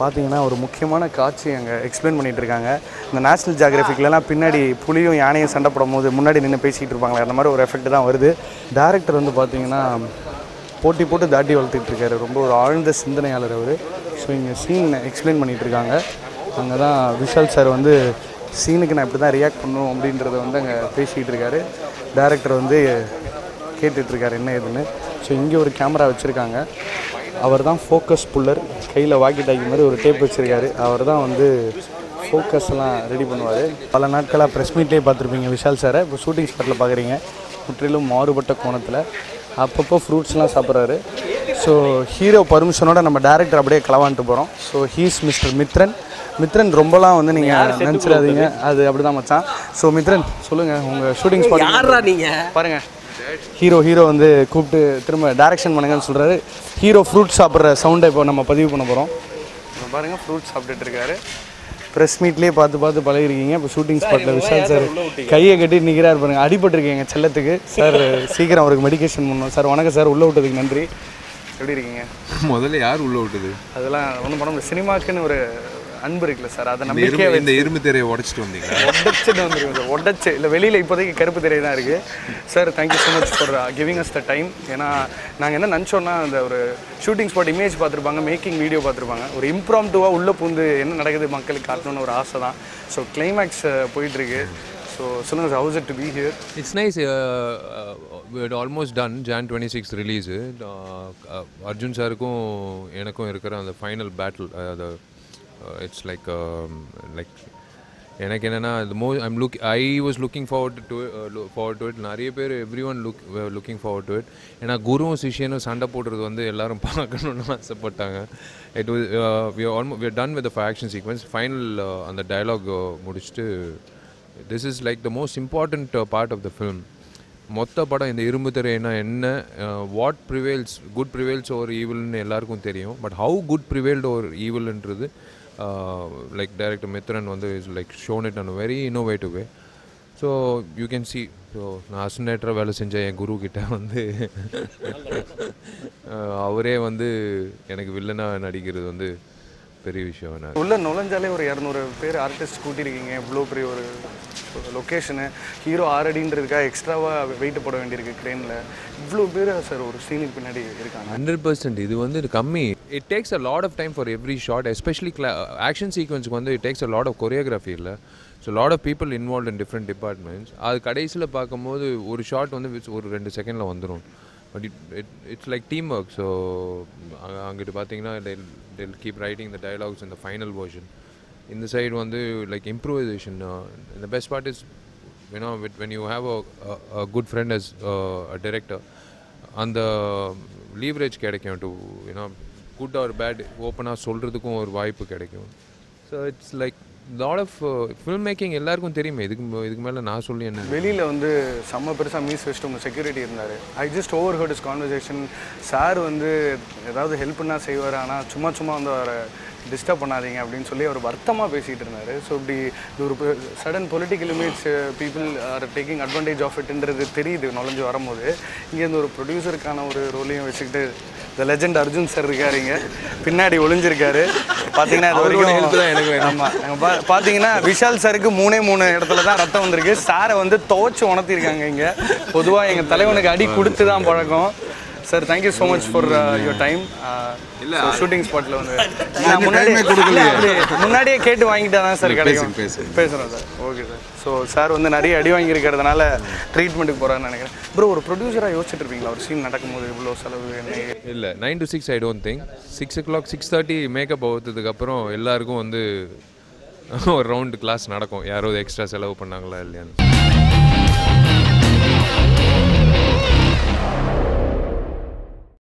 பார்த்தீங்கன்னா ஒரு முக்கியமான காட்சி அங்கே எக்ஸ்பிளைன் பண்ணிட்டு இருக்காங்க இந்த நேஷனல் ஜியாகிரபிக்லலாம் பின்னாடி புலியும் யானையும் சண்டை போடும் போது முன்னாடி நின்று பேசிக்கிட்டு இருப்பாங்களே அந்த மாதிரி ஒரு எஃபெக்ட் தான் வருது டேரக்டர் வந்து பார்த்தீங்கன்னா போட்டி போட்டு தாட்டி வளர்த்துட்டு இருக்காரு ரொம்ப ஒரு ஆழ்ந்த சிந்தனையாளர் அவர் ஸோ இங்கே சீன் எக்ஸ்பிளைன் பண்ணிட்டு இருக்காங்க அங்கே தான் விஷால் சார் வந்து சீனுக்கு நான் இப்படி தான் ரியாக்ட் பண்ணும் அப்படின்றத வந்து அங்கே பேசிக்கிட்டு இருக்காரு டேரக்டர் வந்து கேட்டுட்டு இருக்காரு என்ன ஏதுன்னு ஸோ இங்கே ஒரு கேமரா வச்சுருக்காங்க அவர் தான் ஃபோக்கஸ் புல்லர் கையில் வாக்கி டாக்கி மாதிரி ஒரு டேப் வச்சுருக்காரு அவர் தான் வந்து ஃபோக்கஸ் எல்லாம் ரெடி பண்ணுவார் பல நாட்களாக ப்ரெஸ் மீட்லேயே பார்த்துருப்பீங்க விஷால் சாரை இப்போ ஷூட்டிங் ஸ்பாட்டில் பார்க்குறீங்க முற்றிலும் மாறுபட்ட கோணத்தில் அப்பப்போ ஃப்ரூட்ஸ்லாம் சாப்பிட்றாரு ஸோ ஹீரோ பர்மிஷனோட நம்ம டேரக்டர் அப்படியே களவான்ட்டு போகிறோம் so he's mister Mithran Mithran ரொம்பலாம் வந்து நீங்கள் நினச்சிடாதீங்க அது அப்படி தான் மச்சான் ஸோ மித்ரன் சொல்லுங்கள் உங்கள் ஷூட்டிங் ஸ்பாட் யாரா நீங்க பாருங்கள் ஹீரோ ஹீரோ வந்து கூப்பிட்டு திரும்ப டைரக்ஷன் பண்ணுங்கன்னு சொல்கிறாரு ஹீரோ ஃப்ரூட் சாப்பிட்ற சவுண்டை இப்போ நம்ம பதிவு பண்ண போகிறோம் பாருங்கள் ஃப்ரூட் சாப்பிட்டுட்டு இருக்காரு ப்ரெஸ் மீட்லேயே பார்த்து பார்த்து பழகிருக்கீங்க இப்போ ஷூட்டிங் ஸ்பாட்டில் விஷால் சார் கையை கட்டி நிற்கிறார் பாருங்க அடிபட்டிருக்கீங்க செல்லத்துக்கு சார் சீக்கிரம் அவருக்கு மெடிகேஷன் பண்ணணும் சார் வணக்கம் சார் உள்ளே விட்டதுக்கு நன்றி எப்படி இருக்கீங்க முதல்ல யார் உள்ள விட்டது அதெல்லாம் ஒன்றும் பண்ண முடியாது சினிமாக்குன்னு ஒரு அன்பு இருக்குல்ல சார் அதை இந்த நம்பிக்கையாக இரும்பு இந்த இரும்பு திரையை உடைச்சிட்டு வந்தீங்களா உடச்சிட்டு வந்துருங்க சார் உடச்சு இல்லை வெளியில் இப்போதைக்கு கருப்பு திரை தான் இருக்குது sir thank you so much for giving us the time ஏன்னா நாங்கள் என்ன நினச்சோன்னா அந்த ஒரு ஷூட்டிங் ஸ்பாட் இமேஜ் பார்த்துருப்பாங்க மேக்கிங் வீடியோ பார்த்துருப்பாங்க ஒரு இம்ப்ராம்டுவாக உள்ளே பூந்து என்ன நடக்குது மக்களுக்கு காட்டணும்னு ஒரு ஆசை தான் ஸோ கிளைமேக்ஸ் போயிட்டுருக்கு ஸோ சொல்லுங்கள் sir how's it to be here It's nice. Uh, uh, we had almost done Jan 26 release. Uh, uh, Arjun சாருக்கும் எனக்கும் இருக்கிற அந்த ஃபைனல் பேட்டில் அது இட்ஸ் லைக் லைக் எனக்கு என்னென்னா the மோ I'm look I was looking forward to forward to it நிறைய பேர் everyone look looking forward to it ஏன்னா குருவும் சிஷியனும் சண்டை போடுறது வந்து எல்லாரும் பார்க்கணுன்னு ஆசைப்பட்டாங்க it was we almost we done with action sequence final அந்த டயலாக் முடிச்சுட்டு this is like the most important part of the film மொத்த படம் இந்த இரும்பு திரைனா என்ன what prevails good prevails over ஈவில்னு எல்லாருக்கும் தெரியும் but how good prevailed over ஈவில்ன்றது லைக் டைரக்டர் மித்ரன் வந்து is like shown it an very innovative way so you can see so நான் அசனேட்டராக வேலை செஞ்ச என் குரு கிட்ட வந்து அஹ், அவரே வந்து எனக்கு வில்லனாக நடிக்கிறது வந்து பெரிய விஷயம் நான் உள்ள நுழைஞ்சாலே ஒரு இரநூறு பேர் ஆர்டிஸ்ட் கூட்டியிருக்கீங்க இவ்வளோ பெரிய ஒரு லொக்கேஷனு ஹீரோ ஆரடின்றதுக்காக எக்ஸ்ட்ராவாக வெயிட் போட வேண்டியிருக்கு க்ரெயினில் இவ்வளோ பேர் சார் ஒரு சீனுக்கு பின்னாடி இருக்காங்க ஹண்ட்ரட் பர்சன்ட் இது வந்து கம்மி it takes a lot of time for every shot especially கிளா ஆக்ஷன் சீக்வன்ஸ்க்கு வந்து it takes a lot of choreography இல்லை so lot of people involve in different departments அது கடைசியில் பார்க்கும்போது ஒரு ஷாட் வந்து which ஒரு ரெண்டு செகண்டில் வந்துடும் but it it it's like team work so அங்கிட்டு பார்த்தீங்கன்னா tell keep writing the dialogues இந்த ஃபைனல் version இந்த சைடு வந்து லைக் இம்ப்ரூவைசேஷன் இந்த best part is you know with when you have a good friend as a director அந்த leverage கிடைக்கும் to you know good or bad ஓப்பனாக சொல்கிறதுக்கும் ஒரு வாய்ப்பு கிடைக்கும் so it's like lot of film making எல்லாருக்கும் தெரியுமே இதுக்கு ம- இதுக்கு மேலே நான் சொல்லி என்ன வெளியில் வந்து செம்ம பெருசாக மீஸ் வச்சுட்டு உங்கள் செக்யூரிட்டி இருந்தார் I just overheard is conversation sir வந்து ஏதாவது ஹெல்ப்னா செய்வார் ஆனால் சும்மா சும்மா வந்து அவரை டிஸ்டர்ப் பண்ணாதீங்க அப்படின்னு சொல்லி அவர் வருத்தமாக பேசிகிட்டு இருந்தார் ஸோ இப்படி இது ஒரு sudden political image people are taking advantage of இட்ன்றது தெரியுது நுழைஞ்சு வரும்போது இங்கேருந்து ஒரு ப்ரொடியூசருக்கான ஒரு ரோலையும் வச்சுக்கிட்டு த லெஜெண்ட் அர்ஜுன் சார் இருக்காருங்க பின்னாடி ஒளிஞ்சிருக்காரு பார்த்தீங்கன்னா இது அவரோட help தான் வரைக்கும் எனக்கு வேணும். ஆமா அங்க பா- பாத்தீங்கன்னா விஷால் சாருக்கு மூணே மூணு இடத்துல தான் ரத்தம் வந்திருக்கு சாரை வந்து துவச்சு உணர்த்திருக்காங்க இங்க பொதுவா எங்க தலைவனுக்கு அடி கொடுத்து தான் பழக்கம் sir thank you so much for your time இல்ல ஷூட்டிங் ஸ்பாட்ல வந்து நான் முன்னாடி இல்ல, அப்படி முன்னாடியே கேட்டு வாங்கிட்டா தான் சார் கிடைக்கும் பேசுங்க. பேசுறோம் sir okay sir so sir வந்து நிறைய அடி வாங்கியிருக்கிறதுனால ட்ரீட்மெண்ட்டுக்கு போறாருன்னு நினைக்கிறேன் ப்ரோ ஒரு ப்ரொடியூசராக யோசிச்சுட்டு இருப்பீங்களா ஒரு சீன் நடக்கும்போது இவ்வளோ செலவு என்ன இல்லை nine to six I don't think six o'clock six thirty makeup அவுத்ததுக்கப்புறம் எல்லாருக்கும் வந்து ஒரு ரவுண்டு கிளாஸ் நடக்கும் யாரோ எக்ஸ்ட்ரா செலவு பண்ணாங்களா இல்லையான்னு